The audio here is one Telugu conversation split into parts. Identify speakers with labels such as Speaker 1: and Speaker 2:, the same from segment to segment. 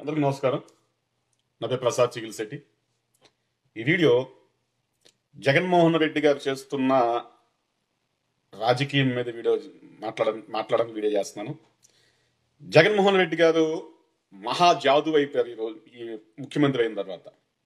Speaker 1: అందరికీ నమస్కారం నా పేరు ప్రసాద్ చిగిల్ శెట్టి ఈ వీడియో జగన్మోహన్ రెడ్డి గారు చేస్తున్న రాజకీయం మీద వీడియో మాట్లాడ మాట్లాడడానికి వీడియో చేస్తున్నాను జగన్మోహన్ రెడ్డి గారు మహా జాదు అయిపోయారు ఈరోజు ఈ ముఖ్యమంత్రి అయిన తర్వాత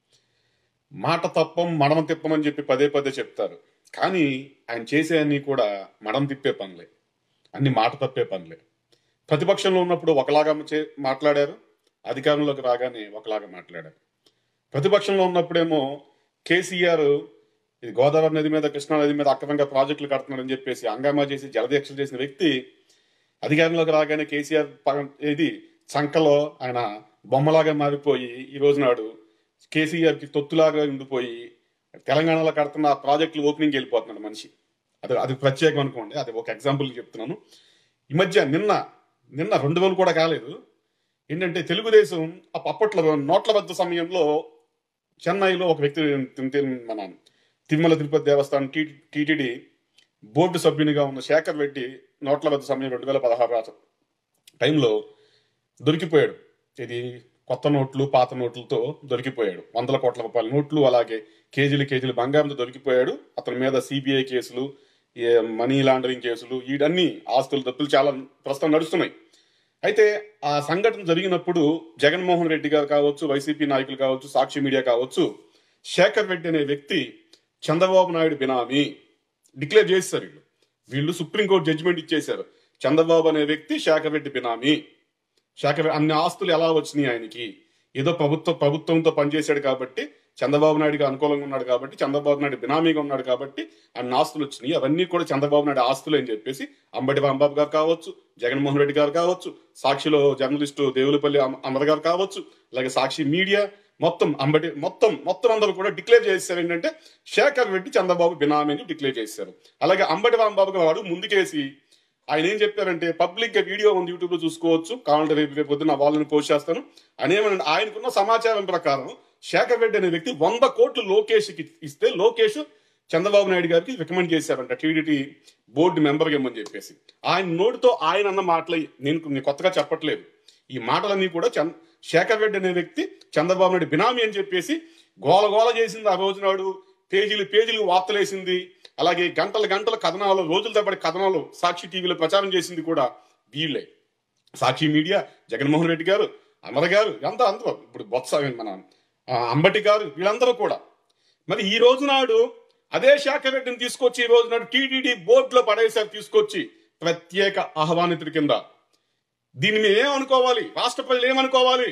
Speaker 1: మాట తప్పం మడమ తిప్పమని చెప్పి పదే పదే చెప్తారు కానీ ఆయన చేసే అన్ని కూడా మడం తిప్పే పనులే అన్ని మాట తప్పే పనులే ప్రతిపక్షంలో ఉన్నప్పుడు ఒకలాగా చే- మాట్లాడారు అధికారంలోకి రాగానే ఒకలాగా మాట్లాడారు ప్రతిపక్షంలో ఉన్నప్పుడేమో కేసీఆర్ ఇది గోదావరి నది మీద కృష్ణా నది మీద అక్రమంగా ప్రాజెక్టులు కడుతున్నారని చెప్పేసి హంగామా చేసి జలదీక్షలు చేసిన వ్యక్తి అధికారంలోకి రాగానే కేసీఆర్ ప- ఇది చంకలో ఆయన బొమ్మలాగా మారిపోయి ఈ రోజు నాడు కేసీఆర్కి తొత్తులాగా ఉండిపోయి తెలంగాణలో కడుతున్న ఆ ప్రాజెక్టులు ఓపెనింగ్ వెళ్ళిపోతున్నాడు మనిషి అది అది ప్రత్యేకం అనుకోండి అది ఒక ఎగ్జాంపుల్ చెప్తున్నాను ఈ మధ్య నిన్న నిన్న రెండు రోజులు కూడా కాలేదు ఏంటంటే తెలుగుదేశం అప్ప- అప్పట్లో నోట్ల వద్ద సమయంలో చెన్నైలో ఒక వ్యక్తి తిన్- తిన్- మన తిరుమల తిరుపతి దేవస్థానం టీ- టీటీడీ బోర్డు సభ్యునిగా ఉన్న శేఖర్ రెడ్డి నోట్ల వద్ద సమయం రెండు వేల పదహారు టైంలో దొరికిపోయాడు ఇది కొత్త నోట్లు పాత నోట్లతో దొరికిపోయాడు వందల కోట్ల రూపాయల నోట్లు అలాగే కేజీలు కేజీలు బంగారంతో దొరికిపోయాడు అతని మీద సిబిఐ కేసులు ఏ మనీ లాండరింగ్ కేసులు వీటన్ని ఆస్తులు తప్పులు చాలా ప్రస్తుతం నడుస్తున్నాయి అయితే ఆ సంఘటన జరిగినప్పుడు జగన్మోహన్ రెడ్డి గారు కావచ్చు వైసీపీ నాయకులు కావచ్చు సాక్షి మీడియా కావచ్చు శేఖర్ రెడ్డి అనే వ్యక్తి చంద్రబాబు నాయుడు బినామీ డిక్లేర్ చేశారు వీళ్ళు వీళ్ళు సుప్రీంకోర్టు జడ్జిమెంట్ ఇచ్చేశారు చంద్రబాబు అనే వ్యక్తి శేఖర్ రెడ్డి బినామీ శేఖర్ అన్ని ఆస్తులు ఎలా వచ్చినాయి ఆయనకి ఏదో ప్రభుత్వ ప్రభుత్వంతో పనిచేశాడు కాబట్టి చంద్రబాబు నాయుడుకి అనుకూలంగా ఉన్నాడు కాబట్టి చంద్రబాబు నాయుడు బినామీగా ఉన్నాడు కాబట్టి అన్ని ఆస్తులు వచ్చినాయి అవన్నీ కూడా చంద్రబాబు నాయుడు ఆస్తులు అని చెప్పేసి అంబటి రాంబాబు గారు కావచ్చు జగన్మోహన్ రెడ్డి గారు కావచ్చు సాక్షిలో జర్నలిస్టు దేవులపల్లి అమ- అమర్ గారు కావచ్చు అలాగే సాక్షి మీడియా మొత్తం అంబటి మొత్తం మొత్తం అందరూ కూడా డిక్లేర్ చేశారు ఏంటంటే శేఖర్ రెడ్డి చంద్రబాబు బినామీని డిక్లేర్ చేశారు అలాగే అంబటి రాంబాబు గారు ముందుకేసి ఆయన ఏం చెప్పారంటే పబ్లిక్ గా వీడియో ఉంది యూట్యూబ్ లో చూసుకోవచ్చు కావాలంటే రేపు రేపు పొద్దున్న వాళ్ళని పోస్ట్ చేస్తాను అని ఏమన్నా ఆయనకున్న సమాచారం ప్రకారం శేఖర్ రెడ్డి అనే వ్యక్తి వంద కోట్లు లోకేష్ కి ఇస్తే లోకేష్ చంద్రబాబు నాయుడు గారికి రికమెండ్ చేశారంట టీడీటీ బోర్డు మెంబర్ ఇమ్మని చెప్పేసి ఆయన నోటితో ఆయన అన్న మాటలు నేను నేను కొత్తగా చెప్పట్లేదు ఈ మాటలన్నీ కూడా చంద్ శేఖర్ రెడ్డి అనే వ్యక్తి చంద్రబాబు నాయుడు బినామీ అని చెప్పేసి గోల గోల చేసింది ఆ రోజు నాడు పేజీలు పేజీలు వార్తలేసింది అలాగే గంటల గంటల కథనాలు రోజుల తప్పటి కథనాలు సాక్షి టీవీలో ప్రచారం చేసింది కూడా వీళ్ళే సాక్షి మీడియా జగన్మోహన్ రెడ్డి గారు అమర్ గారు అంతా అందరూ ఇప్పుడు బొత్స మన ఆ, అంబటి గారు వీళ్ళందరూ కూడా మరి ఈ రోజు నాడు అదే శేఖర్ రెడ్డిని తీసుకొచ్చి ఈ రోజు నాడు టీటీడీ బోర్డులో పడేసారు తీసుకొచ్చి ప్రత్యేక ఆహ్వానితుడి కింద దీన్ని మేము ఏమనుకోవాలి రాష్ట్ర ప్రజలు ఏమనుకోవాలి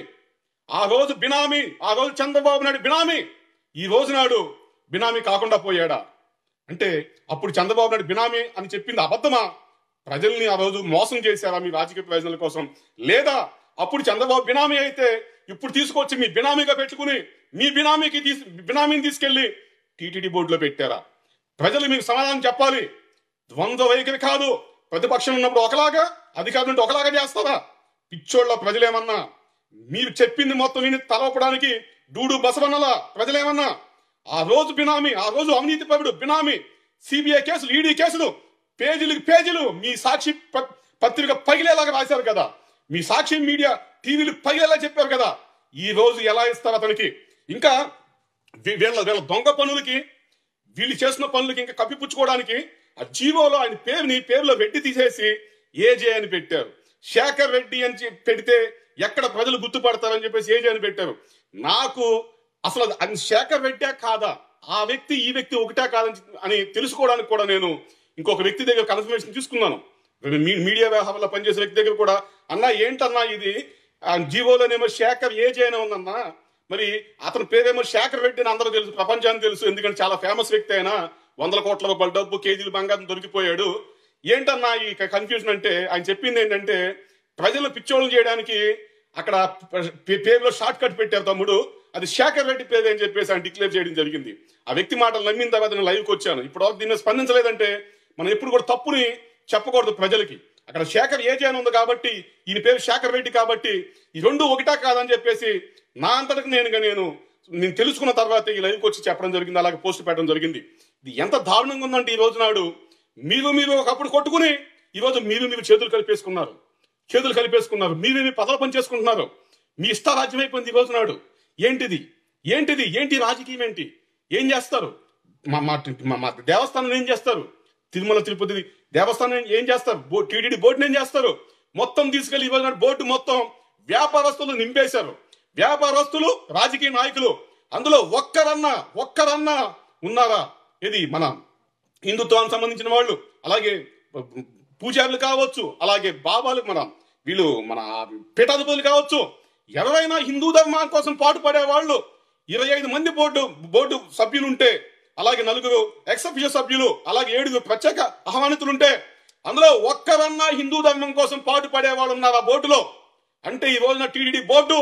Speaker 1: ఆ రోజు బినామీ ఆ రోజు చంద్రబాబు నాయుడు బినామీ ఈ రోజు నాడు బినామీ కాకుండా పోయాడా అంటే అప్పుడు చంద్రబాబు నాయుడు బినామీ అని చెప్పింది అబద్ధమా ప్రజల్ని ఆ రోజు మోసం చేశారా మీ రాజకీయ ప్రయోజనాల కోసం లేదా అప్పుడు చంద్రబాబు బినామీ అయితే ఇప్పుడు తీసుకొచ్చి మీ బినామీగా పెట్టుకుని మీ బినామీకి తీసు బినామీని తీసుకెళ్లి టీటీడీ బోర్డులో పెట్టారా ప్రజలు మీకు సమాధానం చెప్పాలి ద్వంద్వ వైఖరి కాదు ప్రతిపక్షం ఉన్నప్పుడు ఒకలాగా అధికారం ఉంటే ఒకలాగా చేస్తారా పిచ్చోళ్ళ ప్రజలేమన్నా మీరు చెప్పింది మొత్తం విని తలవపడానికి డూడు బసవన్నలా ప్రజలేమన్నా ఆ రోజు బినామీ ఆ రోజు అవినీతి పరుడు బినామీ సిబిఐ కేసులు ఈడీ కేసులు పేజీలకు పేజీలు మీ సాక్షి ప- పత్రిక పగిలేలాగా రాశారు కదా మీ సాక్షి మీడియా టీవీలు పగిలేలా చెప్పారు కదా ఈ రోజు ఎలా ఇస్తారు అతనికి ఇంకా వీ- వీళ్ళ వీళ్ళ దొంగ పనులకి వీళ్ళు చేసిన పనులకి ఇంకా కప్పిపుచ్చుకోవడానికి ఆ జీవోలో ఆయన పేరుని పేరులో రెడ్డి తీసేసి ఏజే అని పెట్టారు శేఖర్ రెడ్డి అని చెప్పి పెడితే ఎక్కడ ప్రజలు గుర్తుపడతారని చెప్పేసి ఏజే అని పెట్టారు నాకు అసలు అది- అది శేఖర్ రెడ్డే కాదా ఆ వ్యక్తి ఈ వ్యక్తి ఒకటే కాదని అని తెలుసుకోవడానికి కూడా నేను ఇంకొక వ్యక్తి దగ్గర కన్ఫర్మేషన్ తీసుకున్నాను మీ- మీడియా వ్యవహారంలో పనిచేసే వ్యక్తి దగ్గర కూడా అన్నా ఏంటన్నా ఇది ఆ జీవోలోనేమో శేఖర్ ఏజే అని ఉందన్నా మరి అతని పేరేమో శేఖర్ రెడ్డి అని అందరూ తెలుసు ప్రపంచానికి తెలుసు ఎందుకంటే చాలా ఫేమస్ వ్యక్తి అయినా వందల కోట్ల రూపాయల డబ్బు కేజీలు బంగారం దొరికిపోయాడు ఏంటన్నా ఈ కన్ఫ్యూజన్ అంటే ఆయన చెప్పింది ఏంటంటే ప్రజలు పిచ్చోళ్ళు చేయడానికి అక్కడ పే- పేరులో షార్ట్ కట్ పెట్టారు తమ్ముడు అది శేఖర్ రెడ్డి పేరు అని చెప్పేసి ఆయన డిక్లేర్ చేయడం జరిగింది ఆ వ్యక్తి మాటలు నమ్మిన తర్వాత నేను లైవ్కి వచ్చాను ఇప్పుడు వరకు దీన్ని స్పందించలేదంటే మనం ఎప్పుడు కూడా తప్పుని చెప్పకూడదు ప్రజలకి అక్కడ శేఖర్ ఏజే అని ఉంది కాబట్టి ఈయన పేరు శేఖర్ రెడ్డి కాబట్టి ఈ రెండు ఒకటా కాదని చెప్పేసి నా అంతటికి నేనుగా నేను నేను తెలుసుకున్న తర్వాత ఈ లైవ్కి వచ్చి చెప్పడం జరిగింది అలాగే పోస్ట్ పెట్టడం జరిగింది ఇది ఎంత దారుణంగా ఉందంటే ఈ రోజు నాడు మీరు మీరు ఒకప్పుడు కొట్టుకుని ఈ రోజు మీరు మీరు చేతులు కలిపేసుకున్నారు చేతులు కలిపేసుకున్నారు మీరు మీ పదవి పని చేసుకుంటున్నారు మీ ఇష్టారాజ్యం అయిపోయింది ఈ రోజు నాడు ఏంటిది ఏంటిది ఏంటి రాజకీయం ఏంటి ఏం చేస్తారు మా మా మా- మా దేవస్థానం ఏం చేస్తారు తిరుమల తిరుపతి దేవస్థానం ఏం చేస్తారు బో టీటీడీ బోర్డుని ఏం చేస్తారు మొత్తం తీసుకెళ్లి ఈ రోజు నాడు బోర్డు మొత్తం వ్యాపారస్తులు నింపేశారు వ్యాపారస్తులు రాజకీయ నాయకులు అందులో ఒక్కరన్నా ఒక్కరన్నా ఉన్నారా ఇది మన హిందుత్వానికి సంబంధించిన వాళ్ళు అలాగే పూజారులు కావచ్చు అలాగే బాబాలు మన వీళ్ళు మన పీఠాధిపతులు కావచ్చు ఎవరైనా హిందూ ధర్మం కోసం పాటుపడే వాళ్ళు ఇరవై ఐదు మంది బోర్డు బోర్డు సభ్యులు ఉంటే అలాగే నలుగురు ఎక్సఫిషియల్ సభ్యులు అలాగే ఏడుగురు ప్రత్యేక ఆహ్వానితులు ఉంటే అందులో ఒక్కరన్నా హిందూ ధర్మం కోసం పాటుపడే వాళ్ళు ఉన్నారు ఆ బోర్డులో అంటే ఈ రోజున టీడీడీ బోర్డు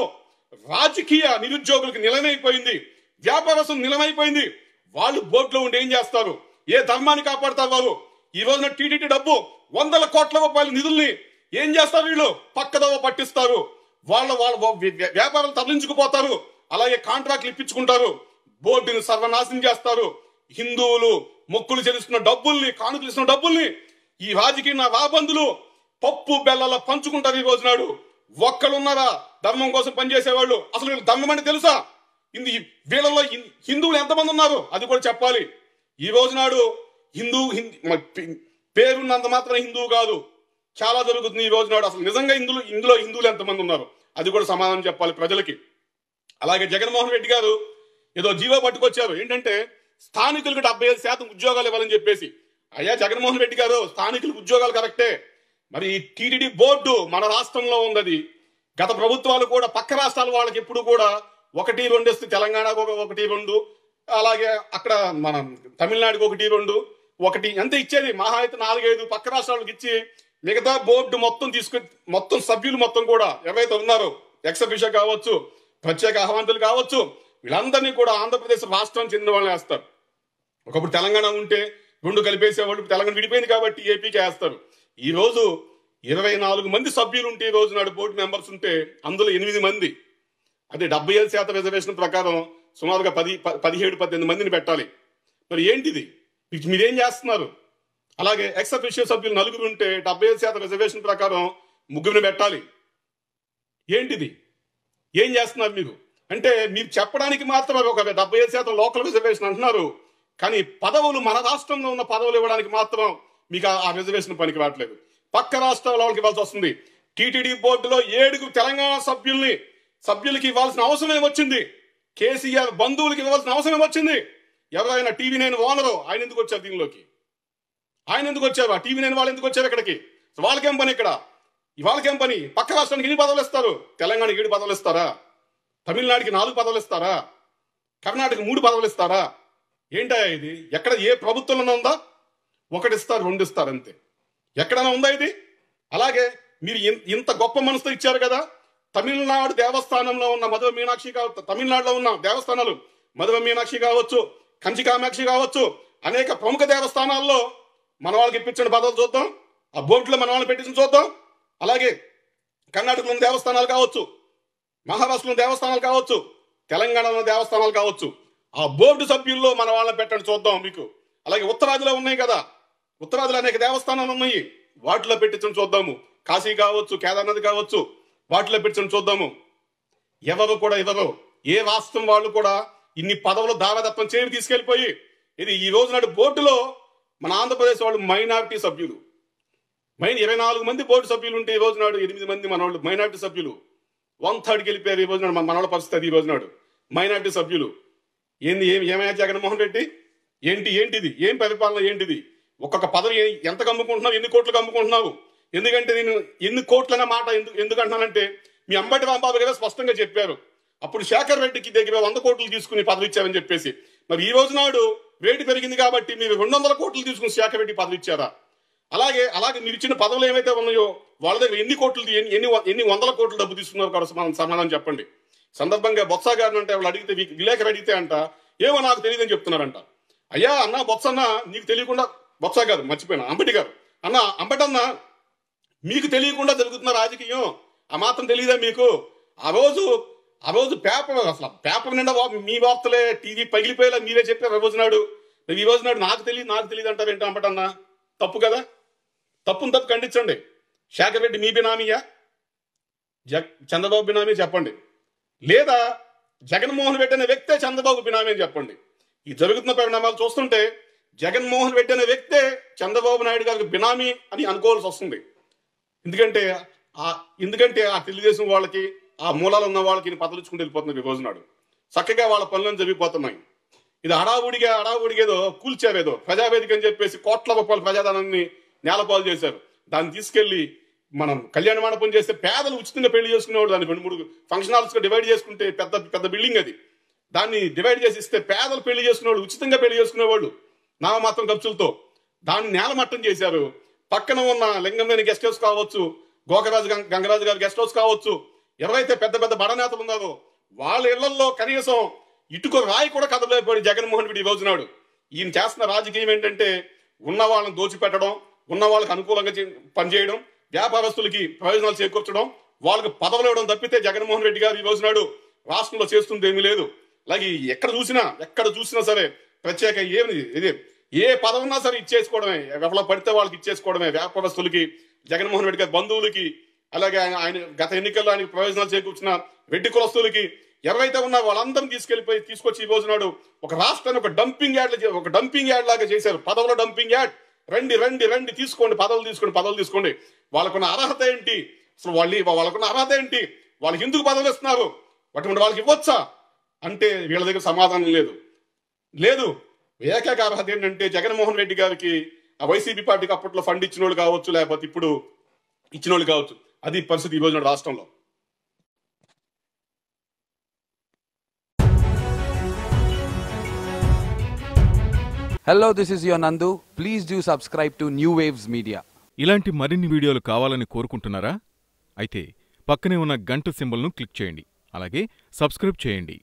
Speaker 1: రాజకీయ నిరుద్యోగులకు నిలమైపోయింది వ్యాపారస్తులు నిలమైపోయింది వాళ్ళు బోర్డులో ఉండి ఏం చేస్తారు ఏ ధర్మాన్ని కాపాడతారు వారు ఈ రోజున టీడీటీ డబ్బు వందల కోట్ల రూపాయల నిధుల్ని ఏం చేస్తారు వీళ్ళు పక్కదోవ పట్టిస్తారు వాళ్ళ వాళ్ళ వ్య- వ్యాపారాలు తరలించుకుపోతారు అలాగే కాంట్రాక్ట్లు ఇప్పించుకుంటారు బోర్డుని సర్వనాశనం చేస్తారు హిందువులు మొక్కులు చెల్లిస్తున్న డబ్బుల్ని కానుకలు ఇస్తున్న డబ్బుల్ని ఈ రాజకీయ రాబందులు పప్పు బెల్లల పంచుకుంటారు ఈ రోజు నాడు ఒక్కలున్నారా ధర్మం కోసం పనిచేసేవాళ్ళు అసలు వీళ్ళు ధర్మం అంటే తెలుసా ఇది వీళ్ళలో హిం- హిందువులు ఎంతమంది ఉన్నారు అది కూడా చెప్పాలి ఈ రోజు నాడు హిందూ హిందీ మ- పే- పేరున్నంత మాత్రం హిందువు కాదు చాలా జరుగుతుంది ఈ రోజు నాడు అసలు నిజంగా ఇందులో ఇందులో హిందువులు ఎంతమంది ఉన్నారు అది కూడా సమాధానం చెప్పాలి ప్రజలకి అలాగే జగన్మోహన్ రెడ్డి గారు ఏదో జీవో పట్టుకొచ్చారు ఏంటంటే స్థానికులకు డెబ్బై ఐదు శాతం ఉద్యోగాలు ఇవ్వాలని చెప్పేసి అయ్యా జగన్మోహన్ రెడ్డి గారు స్థానికులకు ఉద్యోగాలు కరెక్టే మరి ఈ టీటీడీ బోర్డు మన రాష్ట్రంలో ఉన్నది గత ప్రభుత్వాలు కూడా పక్క రాష్ట్రాల వాళ్ళకి ఎప్పుడు కూడా ఒకటి రెండు ఇస్తే తెలంగాణకు ఒక ఒకటి రెండు అలాగే అక్కడ మన తమిళనాడుకి ఒకటి రెండు ఒకటి ఎంత ఇచ్చేది మహా అయితే నాలుగైదు పక్క రాష్ట్రాలకు ఇచ్చి మిగతా బోర్డు మొత్తం తీసుకు మొత్తం సభ్యులు మొత్తం కూడా ఎవరైతే ఉన్నారో ఎక్సఫిషియల్ కావచ్చు ప్రత్యేక ఆహ్వానితులు కావచ్చు వీళ్ళందరినీ కూడా ఆంధ్రప్రదేశ్ రాష్ట్రం చెందిన వాళ్ళని వేస్తారు ఒకప్పుడు తెలంగాణ ఉంటే రెండు కలిపేసేవాళ్ళు ఇప్పుడు తెలంగాణ విడిపోయింది కాబట్టి ఏపీకి వేస్తారు ఈ రోజు ఇరవై నాలుగు మంది సభ్యులు ఉంటే ఈ రోజు నాడు బోర్డు మెంబర్స్ ఉంటే అందులో ఎనిమిది మంది అదే డెబ్బై ఐదు శాతం రిజర్వేషన్ ప్రకారం సుమారుగా పది ప- పదిహేడు పద్దెనిమిది మందిని పెట్టాలి మరి ఏంటిది మీకు మీరేం చేస్తున్నారు అలాగే ఎక్స్ అఫీషియల్ సభ్యులు నలుగురు ఉంటే డెబ్బై ఐదు శాతం రిజర్వేషన్ ప్రకారం ముగ్గురిని పెట్టాలి ఏంటిది ఏం చేస్తున్నారు మీరు అంటే మీరు చెప్పడానికి మాత్రం ఒక డెబ్బై ఐదు శాతం లోకల్ రిజర్వేషన్ అంటున్నారు కానీ పదవులు మన రాష్ట్రంలో ఉన్న పదవులు ఇవ్వడానికి మాత్రం మీకు ఆ- ఆ రిజర్వేషన్ పనికి రావట్లేదు పక్క రాష్ట్రాల వాళ్ళకి ఇవ్వాల్సి వస్తుంది టీటీడీ బోర్డులో ఏడుగురు తెలంగాణ సభ్యుల్ని సభ్యులకి ఇవ్వాల్సిన అవసరం ఏమొచ్చింది కేసీఆర్ బంధువులకి ఇవ్వాల్సిన అవసరం ఏమొచ్చింది ఎవరైనా టీవీ నైన్ ఓనరు ఆయన ఎందుకు వచ్చారు దీనిలోకి ఆయన ఎందుకు వచ్చారు ఆ టీవీ నైన్ వాళ్ళు ఎందుకు వచ్చారు ఇక్కడికి వాళ్ళకేం పని ఇక్కడ వాళ్ళకేం పని పక్క రాష్ట్రానికి ఎన్ని పదవులు ఇస్తారు తెలంగాణకి ఏడు పదవులు ఇస్తారా తమిళనాడుకి నాలుగు పదవులు ఇస్తారా కర్ణాటక మూడు పదవులు ఇస్తారా ఏంటా ఇది ఎక్కడ ఏ ప్రభుత్వంలో ఉందా ఒకటి ఇస్తారు రెండు ఇస్తారు అంతే ఎక్కడైనా ఉందా ఇది అలాగే మీరు ఇన్- ఇంత గొప్ప మనసుతో ఇచ్చారు కదా తమిళనాడు దేవస్థానంలో ఉన్న మధుర మీనాక్షి కావచ్చు తమిళనాడులో ఉన్న దేవస్థానాలు మధుర మీనాక్షి కావచ్చు కంచి కామాక్షి కావచ్చు అనేక ప్రముఖ దేవస్థానాల్లో మన వాళ్ళకి ఇప్పించిన పదవులు చూద్దాం ఆ బోర్డులో మన వాళ్ళని పెట్టించిన చూద్దాం అలాగే కర్ణాటకలో ఉన్న దేవస్థానాలు కావచ్చు మహారాష్ట్రలో దేవస్థానాలు కావచ్చు తెలంగాణలో దేవస్థానాలు కావచ్చు ఆ బోర్డు సభ్యుల్లో మన వాళ్ళని పెట్టండి చూద్దాం మీకు అలాగే ఉత్తరాదిలో ఉన్నాయి కదా ఉత్తరాదిలో అనేక దేవస్థానాలు ఉన్నాయి వాటిలో పెట్టించడం చూద్దాము కాశీ కావచ్చు కేదార్నాథ్ కావచ్చు వాటిలో పెట్టించడం చూద్దాము ఎవరు కూడా ఎవరు ఏ రాష్ట్రం వాళ్ళు కూడా ఇన్ని పదవులు దావదత్వం చేరి తీసుకెళ్లిపోయి ఇది ఈ రోజు నాడు బోర్డులో మన ఆంధ్రప్రదేశ్ వాళ్ళు మైనారిటీ సభ్యులు మైన్ ఇరవై నాలుగు మంది బోర్డు సభ్యులు ఉంటే ఈ రోజు నాడు ఎనిమిది మంది మన వాళ్ళు మైనారిటీ సభ్యులు వన్ థర్డ్కి వెళ్ళిపోయారు ఈ రోజు నాడు మన మనవాళ్ళ పరిస్థితి అది ఈ రోజు నాడు మైనారిటీ సభ్యులు ఏంది ఏం ఏమయ్యా జగన్మోహన్ రెడ్డి ఏంటి ఏంటిది ఏం పరిపాలన ఏంటిది ఒక్కొక్క పదవి ఏ- ఎంత కమ్ముకుంటున్నావు ఎన్ని కోట్లు కమ్ముకుంటున్నావు ఎందుకంటే నేను ఎన్ని కోట్లనే మాట ఎందుకు ఎందుకు అంటున్నానంటే మీ అంబటి రాంబాబు గారు స్పష్టంగా చెప్పారు అప్పుడు శేఖర్ రెడ్డికి దగ్గర వంద కోట్లు తీసుకుని పదవి ఇచ్చారని చెప్పేసి మరి ఈ రోజు నాడు రేటు పెరిగింది కాబట్టి మీరు రెండు వందల కోట్లు తీసుకుని శేఖర్ రెడ్డి పదవి ఇచ్చారా అలాగే అలాగే మీరు ఇచ్చిన పదవులు ఏవైతే ఉన్నాయో వాళ్ళ దగ్గర ఎన్ని కోట్లు ఎన్ని ఎన్ని వ- ఎన్ని వందల కోట్లు డబ్బు తీసుకున్నారు కూడా సమాధానం సమాధానం చెప్పండి సందర్భంగా బొత్స గారిని అంటే వాళ్ళు అడిగితే వి- విలేకరు అడిగితే అంట ఏమో నాకు తెలియదని చెప్తున్నారంట అయ్యా అన్న బొత్స అన్న నీకు తెలియకుండా బొత్స గారు మర్చిపోయినా అంబటి గారు అన్న అంబటన్న మీకు తెలియకుండా జరుగుతున్న రాజకీయం ఆ మాత్రం తెలియదా మీకు ఆ రోజు ఆ రోజు పేపర్ అసలు పేపర్ నిండా వా- మీ వార్తలే టీవీ పగిలిపోయేలా మీరే చెప్పారు ఆ రోజు నాడు మరి ఈ రోజు నాడు నాకు తెలియదు నాకు తెలియదు అంటారు ఏంటో అంబటన్న తప్పు కదా తప్పును తప్పు ఖండించండి శేఖర్ రెడ్డి మీ బినామీయా జ చంద్రబాబు బినామీ చెప్పండి లేదా జగన్మోహన్ రెడ్డి అనే వ్యక్తే చంద్రబాబు బినామీ అని చెప్పండి ఈ జరుగుతున్న పరిణామాలు చూస్తుంటే జగన్మోహన్ రెడ్డి అనే వ్యక్తే చంద్రబాబు నాయుడు గారికి బినామీ అని అనుకోవాల్సి వస్తుంది ఎందుకంటే ఆ ఎందుకంటే ఆ తెలుగుదేశం వాళ్ళకి ఆ మూలాలు ఉన్న వాళ్ళకి ఈయన పదలుచుకుంటూ వెళ్ళిపోతున్నారు ఈ రోజు నాడు చక్కగా వాళ్ళ పనులను జరిగిపోతున్నాయి ఇది హడావుడిగా హడావుడిగా ఏదో కూల్చారు ఏదో ప్రజావేదిక అని చెప్పేసి కోట్ల రూపాయల ప్రజాధనాన్ని నేలపాలు చేశారు దాన్ని తీసుకెళ్లి మనం కళ్యాణ మండపం చేస్తే పేదలు ఉచితంగా పెళ్లి చేసుకునేవాడు దాన్ని రెండు మూడు ఫంక్షన్ హాల్స్ గా డివైడ్ చేసుకుంటే పెద్ద పెద్ద బిల్డింగ్ అది దాన్ని డివైడ్ చేసి ఇస్తే పేదలు పెళ్లి చేసుకునేవాళ్ళు ఉచితంగా పెళ్లి చేసుకునేవాళ్ళు నామమాత్రం ఖర్చులతో దాన్ని నేలమట్టం చేశారు పక్కన ఉన్న లింగంలేని గెస్ట్ హౌస్ కావచ్చు గోకరాజు గంగ- గంగరాజు గారి గెస్ట్ హౌస్ కావచ్చు ఎవరైతే పెద్ద పెద్ద బడనేతలు ఉన్నారో వాళ్ళ ఇళ్లలో కనీసం ఇటుక రాయి కూడా కదలలేకపోయాడు జగన్మోహన్ రెడ్డి ఈ రోజునాడు ఈయన చేస్తున్న రాజకీయం ఏంటంటే ఉన్న వాళ్ళని దోచిపెట్టడం ఉన్న వాళ్ళకి అనుకూలంగా చే- పనిచేయడం వ్యాపారస్తులకి ప్రయోజనాలు చేకూర్చడం వాళ్ళకి పదవులు ఇవ్వడం తప్పితే జగన్మోహన్ రెడ్డి గారు ఈ రోజునాడు రాష్ట్రంలో చేస్తుంది ఏమీ లేదు అలాగే ఎక్కడ చూసినా ఎక్కడ చూసినా సరే ప్రత్యేక ఏమి ఇది ఏ పదవి ఉన్నా సరే ఇచ్చేసుకోవడమే ఎవరిలో పడితే వాళ్ళకి ఇచ్చేసుకోవడమే వ్యాపారస్తులకి జగన్మోహన్ రెడ్డి గారి బంధువులకి అలాగే ఆయన ఆయన గత ఎన్నికల్లో ఆయనకి ప్రయోజనాలు చేకూర్చిన రెడ్డి కులస్తులకి ఎవరైతే ఉన్నారో వాళ్ళందరినీ తీసుకెళ్లిపోయి తీసుకొచ్చి ఈ రోజు నాడు ఒక రాష్ట్రాన్ని ఒక డంపింగ్ యార్డ్ ఒక డంపింగ్ యార్డ్ లాగా చేశారు పదవుల డంపింగ్ యార్డ్ రండి రండి రండి తీసుకోండి పదవులు తీసుకోండి పదవులు తీసుకోండి వాళ్ళకున్న అర్హత ఏంటి అసలు వాళ్ళు వాళ్ళకున్న అర్హత ఏంటి వాళ్ళకి ఎందుకు పదవులు ఇస్తున్నారు అటువంటి వాళ్ళకి ఇవ్వచ్చా అంటే వీళ్ళ దగ్గర సమాధానం లేదు లేదు ఏకైక అర్హత ఏంటంటే జగన్మోహన్ రెడ్డి గారికి ఆ వైసీపీ పార్టీకి అప్పట్లో ఫండ్ ఇచ్చిన వాళ్ళు కావచ్చు లేకపోతే ఇప్పుడు ఇచ్చిన వాళ్ళు కావచ్చు అది పరిస్థితి ఈ రోజు నాడు రాష్ట్రంలో
Speaker 2: Hello, this is your Nandu. Please do subscribe to New Waves Media.
Speaker 3: ఇలాంటి మరిన్ని వీడియోలు కావాలని కోరుకుంటున్నారా అయితే పక్కనే ఉన్న గంట సింబల్ను క్లిక్ చేయండి అలాగే సబ్స్క్రైబ్ చేయండి